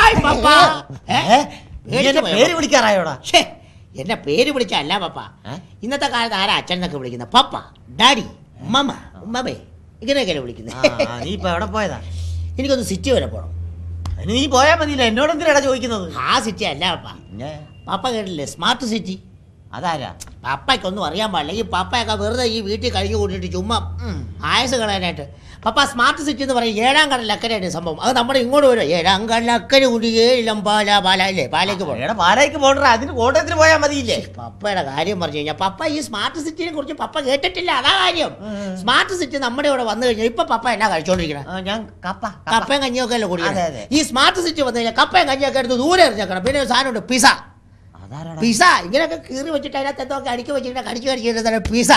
Hi പപ്പ ഏ? ഏ? നീ എന്നെ പേടിച്ച് പേര് വിളിക്കാറായോടാ ഛേ, എന്നെ പേര് വിളിച്ചല്ല പപ്പ ഏ? ഇന്നത്തെ കാലത്ത് ആരാ അച്ഛൻ എന്നൊക്കെ വിളിക്കുന്നത് പപ്പ ഡാഡി മമ്മ ഉമ്മബേ ഇങ്ങനെയൊക്കെയല്ലേ ആ, വിളിക്കുന്നത് ആ, നീ ഇപ്പൊ എവിടെ പോയതാ എനിക്കൊന്ന് സിറ്റി വരെ പോകണം അതിന് നീ പോയാ മതിയില്ല എന്നോട് എന്തിനാടാ ചോദിക്കുന്നത് ആ സിറ്റി അല്ല പപ്പ പിന്നെ പപ്പ കേട്ടില്ലേ സ്മാർട്ട് സിറ്റി അതാരാ പപ്പയ്ക്കൊന്നും അറിയാൻ പാടില്ല ഈ പപ്പയൊക്കെ വെറുതെ ഈ വീട്ടിൽ കഴിഞ്ഞു കൂട്ടിയിട്ട് ചുമ്മാ ഉം, ആയുസ് കളയാനായിട്ട് പപ്പ സ്മാർട്ട് സിറ്റി എന്ന് പറയും ഏഴാം കടൽ അക്കരയാണ് സംഭവം അത് നമ്മുടെ ഇങ്ങോട്ട് വരും ഏഴാം കടൽ അക്കരെ കൂടി ഏഴിലം പാല പാല ഇല്ലേ പാലേക്ക് പോകണം എടാ പാലായിക്ക് പോകണ്ട അതിന് കോട്ടയത്തിന് പോയാ മതിയില്ലേ പപ്പയുടെ കാര്യം പറഞ്ഞു കഴിഞ്ഞാൽ പപ്പ ഈ സ്മാർട്ട് സിറ്റിനെ കുറിച്ച് പപ്പ കേട്ടിട്ടില്ല അതാ കാര്യം ഉം. സ്മാർട്ട് സിറ്റി നമ്മുടെ ഇവിടെ വന്നു കഴിഞ്ഞാൽ ഇപ്പൊ പപ്പ എന്നാ കഴിച്ചോണ്ടിരിക്കണം ആ, ഞാൻ കപ്പ കപ്പ. കപ്പയും കഞ്ഞിയൊക്കെ അല്ലേ അതെ, കുടിക്കണം അതെ. ഈ സ്മാർട്ട് സിറ്റി വന്നു കഴിഞ്ഞാൽ കപ്പയും കഞ്ഞിയൊക്കെ എടുത്ത് ദൂരെ എറിഞ്ഞേക്കണം പിന്നെ ഒരു സാധനമുണ്ട് പിസ അതാരാടാ പിസ ഇങ്ങനെയൊക്കെ കീറി വെച്ചിട്ട് അതിനകത്ത് എന്തൊക്കെ അടിക്കി വെച്ചിട്ട് കടിച്ചു കടിച്ചിട്ട് പിസ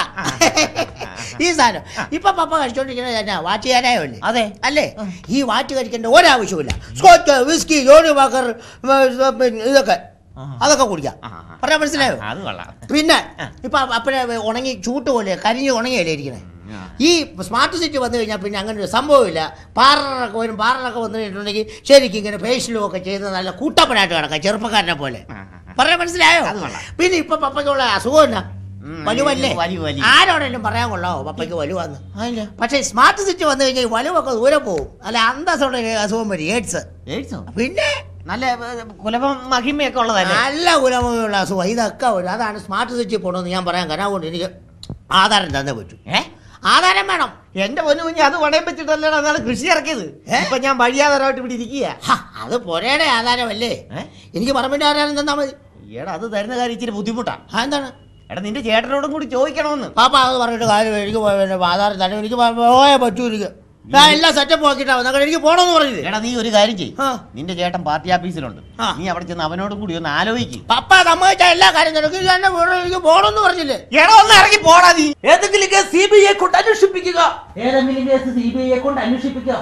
ഈ സാധനം ഇപ്പൊ പപ്പ കഴിച്ചോണ്ടിരിക്കുന്നത് എന്നാ വാച്ച് ചെയ്യാനായോ അല്ലേ അതെ അല്ലേ ഈ വാറ്റ് കഴിക്കേണ്ട ഒരാവശ്യമില്ല സ്കോച്ച് വിസ്കി ജോണി വാക്കർ ഇതൊക്കെ ആ. അതൊക്കെ കുടിക്കാം ആ, ആ. പറഞ്ഞാൽ മനസ്സിലായോ അത് കൊള്ളാം പിന്നെ ആ. ഇപ്പൊ അപ്പഴേ ഉണങ്ങി ചൂട്ട് പോലെ കരിഞ്ഞ് ഉണങ്ങിയല്ലേ ഇരിക്കണേ ആ. ഈ സ്മാർട്ട് സിറ്റി വന്നു കഴിഞ്ഞാൽ പിന്നെ അങ്ങനെ ഒരു സംഭവമില്ല പാർലറൊക്കെ വരും പാർലറൊക്കെ വന്നു കഴിഞ്ഞിട്ടുണ്ടെങ്കിൽ ശരിക്കും ഇങ്ങനെ ഫേഷ്യലും ഒക്കെ ചെയ്ത് നല്ല കൂട്ടപ്പനായിട്ട് കിടക്കാം ചെറുപ്പക്കാരനെ പോലെ ആ, ആ, ആ. പറഞ്ഞാൽ മനസ്സിലായോ അത് കൊള്ളാം. പിന്നെ ഇപ്പൊ പപ്പയ്ക്കുള്ള അസുഖം എന്നാ ഉം, വലുവല്ലേ വലി, വലി. ആരോടെങ്കിലും പറയാൻ കൊള്ളാമോ പപ്പയ്ക്ക് വലുവാന്ന് അതില്ല പക്ഷേ സ്മാർട്ട് സിറ്റി വന്നു കഴിഞ്ഞാൽ ഈ വലുവൊക്കെ ദൂരെ പോകും അല്ല അന്തസ്സുള്ള ഒരു അസുഖം വരും എയ്ഡ്സ് എഴുത്തോ പിന്നെ നല്ല ഏ, കുലപം മഹിമയൊക്കെ ഉള്ളതല്ലേ നല്ല ഗുണമുള്ള അസുഖം ഇതൊക്കെ വരും അതാണ് സ്മാർട്ട് സിറ്റി പോകണമെന്ന് ഞാൻ പറയാൻ കാരണം അതുകൊണ്ട് എനിക്ക് ആധാരം തന്നേ പറ്റൂ ഏ ആധാരം വേണം എന്റെ പൊന്നു കുഞ്ഞ് അത് പണയം വെച്ചിട്ടല്ലേടാ അതാണ് കൃഷി ഇറക്കിയത് ഏ? ഇപ്പൊ ഞാൻ വഴിയാധാരമായിട്ട് ഇവിടെ ഇരിക്കുക ഹ, അത് പുരയുടെ ആധാരമല്ലേ ഏ? എനിക്ക് പറമ്പിന്റെ ആധാരം തന്നാ മതി എടാ അത് തരുന്ന കാര്യം ഇച്ചിരി ബുദ്ധിമുട്ടാ ആ, എന്താണ് എടാ നിന്റെ ചേട്ടനോടും കൂടി ചോദിക്കണമെന്ന് പാപ്പ അത് പറഞ്ഞിട്ട് കാര്യം എനിക്ക് പോ- പിന്നെ ആധാരം തന്നെ എനിക്ക് പോ- പോയേ പറ്റൂ എനിക്ക് ഞാൻ എല്ലാം സെറ്റപ്പ് ആക്കിയിട്ടാ വന്നത് എനിക്ക് പോണമെന്ന് പറഞ്ഞില്ലേ എടാ നീ ഒരു കാര്യം ചെയ്യ് ആ. നിന്റെ ചേട്ടൻ പാർട്ടി ഓഫീസിലുണ്ട് ആ. നീ അവിടെ ചെന്ന് അവനോടും കൂടി ഒന്ന് ആലോചിക്കും പപ്പ സമ്മതിച്ച എല്ലാ കാര്യം നടക്കും എനിക്ക് എന്നെ വീട് എനിക്ക് പോണമെന്ന് പറഞ്ഞില്ലേ എടാ ഒന്ന് ഇറങ്ങി പോടാ നീ ഏതെങ്കിലും കേസ് സി ബി ഐ കൊണ്ട് അന്വേഷിപ്പിക്കുക ഏതെങ്കിലും കേസ് സി ബി ഐയെ കൊണ്ട് അന്വേഷിപ്പിക്കുക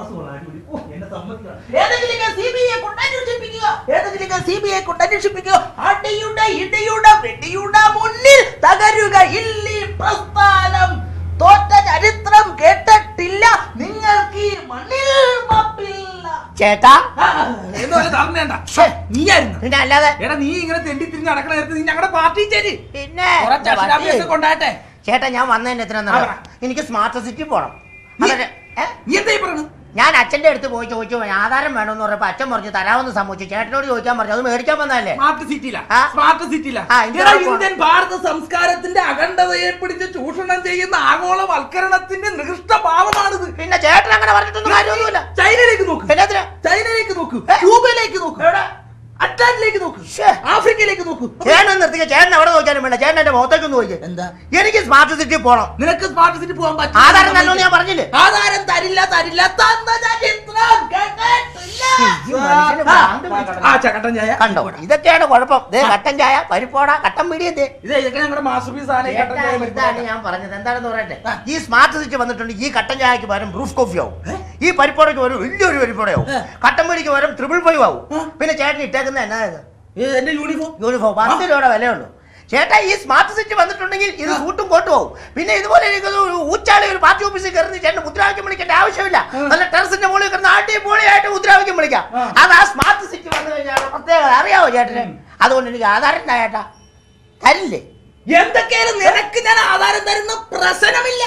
ഏതെങ്കിലും കേസ് സി ബി ഐ കൊണ്ട് അന്വേഷിപ്പിക്കുക ഏതെങ്കിലും കേസ് സി ബി ഐ കൊണ്ട് അന്വേഷിപ്പിക്കുക അടിയുടെ ഇടിയുടെ വെടിയുടെ മുന്നിൽ തകരുക ഇല്ലി പ്രസ്ഥാനം തോറ്റ ചരിത്രം കേട്ടിട്ടില്ല നിങ്ങൾക്ക് ഈ മണ്ണിൽ മാപ്പില്ല ചേട്ടാ എന്ന് പറഞ്ഞ ധർമ്മേണ്ട ശ്ശേ. നീയായിരുന്നു പിന്നെ അല്ലാതെ എടാ നീ ഇങ്ങനെ തെണ്ടി തിരിഞ്ഞ് നടക്കണ നേരത്ത് നീ ഞങ്ങളുടെ പാർട്ടി ചേരി പിന്നെ കുറച്ച് അക്ഷരാഭ്യാസം കൊണ്ടാട്ടെ ചേട്ടാ ഞാൻ വന്നതിന് എത്ര ആ, പറ. എനിക്ക് സ്മാർട്ട് സിറ്റി പോണം നീ- അതെ ഏ? നീ എന്തായി പറയണു ഞാൻ അച്ഛന്റെ അടുത്ത് പോയി ചോദിച്ചു ആധാരം വേണമെന്ന് പറഞ്ഞപ്പോ അച്ഛൻ പറഞ്ഞു തരാമെന്ന് സമ്മതിച്ചു ചേട്ടനോട് ചോദിക്കാൻ പറഞ്ഞു അത് മേടിക്കാൻ വന്നതല്ലേ സ്മാർട്ട് സിറ്റിയില ആ. സ്മാർട്ട് സിറ്റിയില ആ, ഇന്ത്യ എടാ, പോണം. ഇന്ത്യൻ ഭാരത സംസ്കാരത്തിന്റെ അഖണ്ഡതയെ പിടിച്ച് ചൂഷണം ചെയ്യുന്ന ആഗോളവൽക്കരണത്തിന്റെ നികൃഷ്ട ഭാവമാണിത് പിന്നെ ചേട്ടൻ അങ്ങനെ പറഞ്ഞിട്ടൊന്നും കാര്യമൊന്നുമില്ല ചൈനയിലേക്ക് നോക്ക് എന്നാത്തിനാ? ചൈനയിലേക്ക് നോക്ക് ഏ? ക്യൂബയിലേക്ക് നോക്ക് എവിടെ? അറ്റ്ലാന്റിലേക്ക് നോക്ക് ശ്ശേ. ആഫ്രിക്കയിലേക്ക് നോക്ക് ചേട്ടൻ നിർത്തിക്ക ചേട്ടൻ എവിടെ നോക്കിയാലും വേണ്ട ചേട്ടൻ എന്റെ മുഖത്തേക്ക് ഒന്ന് നോക്കിയേ എന്താ എനിക്ക് സ്മാർട്ട് സിറ്റി പോണം നിനക്ക് സ്മാർട്ട് സിറ്റി പോകാൻ പറ്റും ആധാരം നല്ലോന്ന് ഞാൻ പറഞ്ഞില്ലേ ആധാരം തരില്ല തരില്ല തന്ന ചരിത്രം കേട്ടിട്ടില്ല. ഈ മനുഷ്യന് ഭ്രാന്ത് പിടിക്കണം. ആ ചക്കട്ടൻ ചായ കണ്ടോ ഇതൊക്കെയാണ് കുഴപ്പം ദേ കട്ടൻ ചായ പരിപ്പോട കട്ടൻ പീടിയ ദേ ഇത് ഇതൊക്കെ ഞങ്ങളുടെ മാസ്റ്റർ പീസ് ആണ് ഈ കട്ടൻ ചേട്ടാ, ചായ ഇതാണ് പരിപ്പ് ഞാൻ പറഞ്ഞത് എന്താണെന്ന് പറയട്ടെ ഈ സ്മാർട്ട് സ്വിച്ച് വന്നിട്ടുണ്ട് ഈ കട്ടൻ ചായക്ക് പകരം ബ്രൂഫ് കോഫി ആവും ഈ പരിപ്പോടയ്ക്ക് പകരം വലിയൊരു പരിപ്പോടയാവും ഏ. കട്ടൻ പിടിക്ക് പകരം ട്രിപ്പിൾ ഫൈവ് ആവും ആ. പിന്നെ ചേട്ടൻ ഇട്ടേക്കുന്ന എന്നാ ഇത്? ഇത് എന്റെ യൂണിഫോം യൂണിഫോം പത്ത് രൂപയുടെ വിലയുള്ളൂ ചേട്ടാ ഈ സ്മാർട്ട് സ്വിച്ച് വന്നിട്ടുണ്ടെങ്കിൽ ഇത് സൂട്ടും കോട്ടും ആവും പിന്നെ ഇതുപോലെ എനിക്കൊരു ഊച്ചാളി ഒരു പാർട്ടി ഓഫീസിൽ കയറുന്ന ചേട്ടൻ മുദ്രാവാക്യം വിളിക്കേണ്ട ആവശ്യമില്ല നല്ല ടെറസിന്റെ മുകളിൽ കിടന്ന് അടിപൊളിയായിട്ട് മുദ്രാവാക്യം വിളിക്കാം ആ. അത് ആ സ്മാർട്ട് സ്വിച്ച് വന്നു കഴിഞ്ഞാൽ പ്രത്യേകത അറിയാവോ ചേട്ടന് അതുകൊണ്ട് എനിക്ക് ആധാരം ഇല്ല ചേട്ടാ തരില്ലേ എന്തൊക്കെയായാലും നിനക്ക് ഞാൻ ആധാരം തരുന്ന പ്രശ്നമില്ല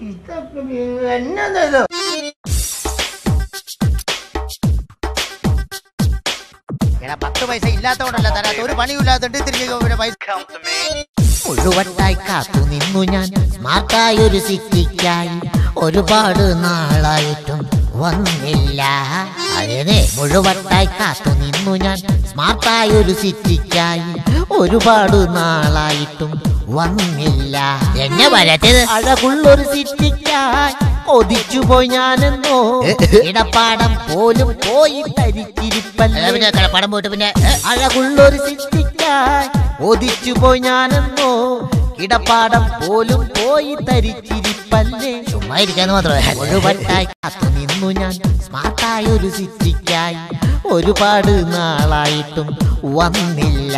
എന്നാ ഇത് എടാ പത്ത് പൈസ ഇല്ലാത്തോണ്ടല്ല തരാത്ത ഒരു പണിയില്ലാത്ത തിരിച്ചു പിന്നെ പൈസ മുഴുവട്ടായി കാത്തു നിന്നു ഞാൻ സ്മാർട്ടായ ഒരു സിറ്റിക്കായി ഒരുപാട് നാളായിട്ടും വന്നില്ല അതെ മുഴുവട്ടായി കാത്തു നിന്നു ഞാൻ സ്മാർട്ടായ ഒരു സിറ്റിക്കായി ഒരുപാട് നാളായിട്ടും വന്നില്ല എന്നെ വരട്ടത് അഴകുള്ളൊരു സിറ്റിക്കായി കൊതിച്ചുപോയി ഞാനെന്നോ ഇടപ്പാടം പോലും പോയി തരിച്ചിരിപ്പല്ല കടപ്പാടം പോയിട്ട് പിന്നെ അഴകുള്ളൊരു സിറ്റിക്കായി ഒതിച്ചു പോയി ഞാനെന്നോ കിടപ്പാടം പോലും പോയി തരിച്ചിരിപ്പല്ലേ ചുമ്മാ ഇരിക്കാന്ന് മാത്രമേ ഒരുപാട്ടായി കാത്തു നിന്നു ഞാൻ സ്മാർട്ടായ ഒരു സിറ്റിക്കായി ഒരുപാട് നാളായിട്ടും വന്നില്ല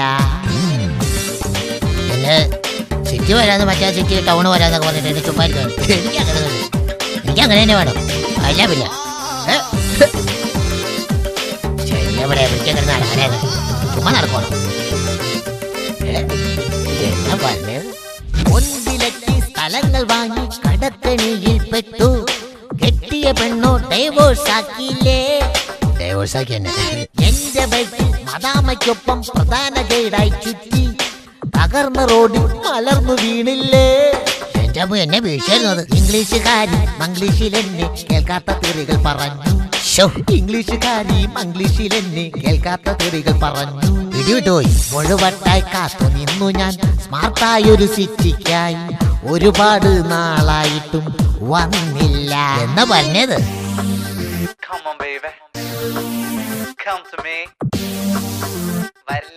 അല്ലേ സിറ്റി വരാതെ മറ്റേ സിറ്റി ടൗൺ വരാന്നൊക്കെ പറഞ്ഞിട്ട് എന്നെ ചുമ്മാ ഇരിക്കാൻ എനിക്ക് അങ്ങനെ തന്നെ. എനിക്ക് അങ്ങനെ തന്നെ വേണം അല്ല പിന്നെ ഏ? ശരിയാ എവിടെ വിളിക്കാൻ കിടന്ന് നടക്കാനേത് ചുമ്മാ നടക്കണം എന്നാ പറഞ്ഞത് മുൻപിലെത്തി സ്ഥലങ്ങൾ വാങ്ങി കടക്കണിയിൽ പെട്ടു കെട്ടിയ പെണ്ണോ ഡൈവോഴ്സ് ആക്കിയില്ലേ ഡൈവോഴ്സ് ആക്കി എന്നെ എന്റെ ബൈക്കിൽ മദാമയ്ക്കൊപ്പം പ്രധാന ഗൈഡായി ചുറ്റി തകർന്ന റോഡിൽ മലർന്നു വീണില്ലേ എന്റെ അമ്മ എന്നെ വീഴ്ചയായിരുന്നത് ഇംഗ്ലീഷുകാരി മംഗ്ലീഷിൽ എന്നെ കേൾക്കാത്ത തെറികൾ പറഞ്ഞു ശോ, ഇംഗ്ലീഷുകാരി മംഗ്ലീഷിൽ എന്നെ കേൾക്കാത്ത തെറികൾ പറഞ്ഞു പിടിവിട്ടുപോയി മുഴുവട്ടായി കാത്തു നിന്നു ഞാൻ സ്മാർട്ടായ ഒരു സിറ്റിക്കായി ഒരുപാട് നാളായിട്ടും വന്നില്ല എന്നാ പറഞ്ഞത് Come on, baby. Come to me. വരില്ല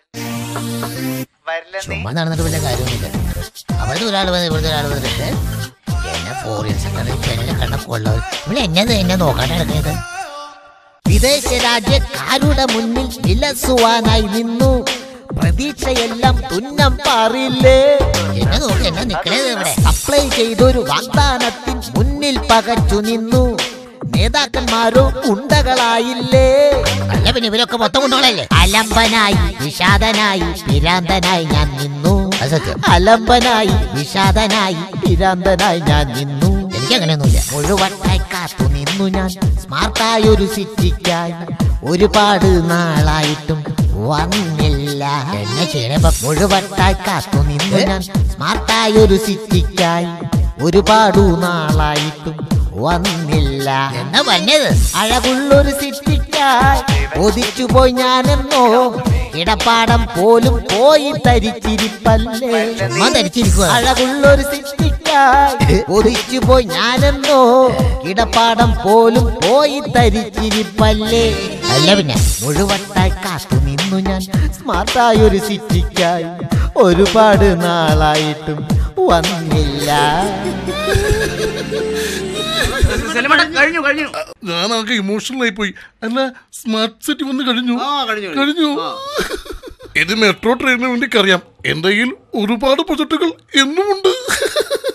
വരില്ല നീ ചുമ്മാ നടന്നിട്ട് വലിയ കാര്യമൊന്നുമില്ല അവിടുത്തെ ഒരാൾ വന്ന് ഇവിടുത്തെ ഒരാൾ വന്നിട്ട് എന്നെ ഫോറിൻസ് പെണ്ണിനെ കണ്ണൊക്കെയുള്ളവർ ഇവിടെ എന്നത് എന്നെ നോക്കാൻ നടക്കുന്നത് വിദേശ രാജ്യക്കാരുടെ മുന്നിൽ വിലസുവാനായി നിന്നു പ്രതീക്ഷയെല്ലാം തുന്നം പാറില്ലേ എന്നെ നോക്കി എന്നെ നിക്കണത് ഇവിടെ സപ്ലൈ ചെയ്തൊരു വാഗ്ദാനത്തിൻ മുന്നിൽ പകച്ചു നിന്നു നേതാക്കന്മാരോ ഉണ്ടകളായില്ലേ അല്ല പിന്നെ ഇവരൊക്കെ മൊത്തം കൊണ്ടുകളല്ലേ അലമ്പനായി വിഷാദനായി പിരാന്തനായി ഞാൻ നിന്നു അലമ്പനായി വിഷാദനായി പിരാന്തനായി ഞാൻ നിന്നു എനിക്ക് അങ്ങനെയൊന്നുമില്ല മുഴുവട്ടായി കാത്തു നിന്നു ഞാൻ സ്മാർട്ടായ ഒരു സിറ്റിക്കായി ഒരുപാട് നാളായിട്ടും വന്നില്ല എന്നെ ചെയ്യണപ്പ മുഴുവട്ടായി കാത്തു നിന്നു ഞാൻ സ്മാർട്ടായ ഒരു സിറ്റിക്കായി ഒരുപാട് നാളായിട്ടും വന്നില്ല എന്നാ പറഞ്ഞത് അഴകുള്ളൊരു സിറ്റിക്കായി ഒതിച്ചു പോയി ഞാനെന്നോ ഇടപ്പാടം പോലും പോയി തരിച്ചിരിപ്പല്ലേ ചുമ്മാ ധരിച്ചിരിക്കുക അഴകുള്ളൊരു സിറ്റിക്കായി ഒതിച്ചു പോയി ഞാനെന്നോ ഇടപ്പാടം പോലും പോയി തരിച്ചിരിപ്പല്ലേ അല്ല പിന്നെ മുഴുവട്ടായി കാത്തു നിന്നു ഞാൻ സ്മാർട്ടായ ഒരു സിറ്റിക്കായി ഒരുപാട് നാളായിട്ടും വന്നില്ല കഴിഞ്ഞു കഴിഞ്ഞു ഞാൻ ആകെ ഇമോഷണൽ ആയി പോയി അല്ല സ്മാർട്ട് സിറ്റി വന്ന് കഴിഞ്ഞു ആ, കഴിഞ്ഞു, കഴിഞ്ഞു ഇത് മെട്രോ ട്രെയിനിന് വേണ്ടി അറിയാം എന്റെ കയ്യിൽ ഒരുപാട് പ്രൊജക്ടുകൾ എന്നുമുണ്ട്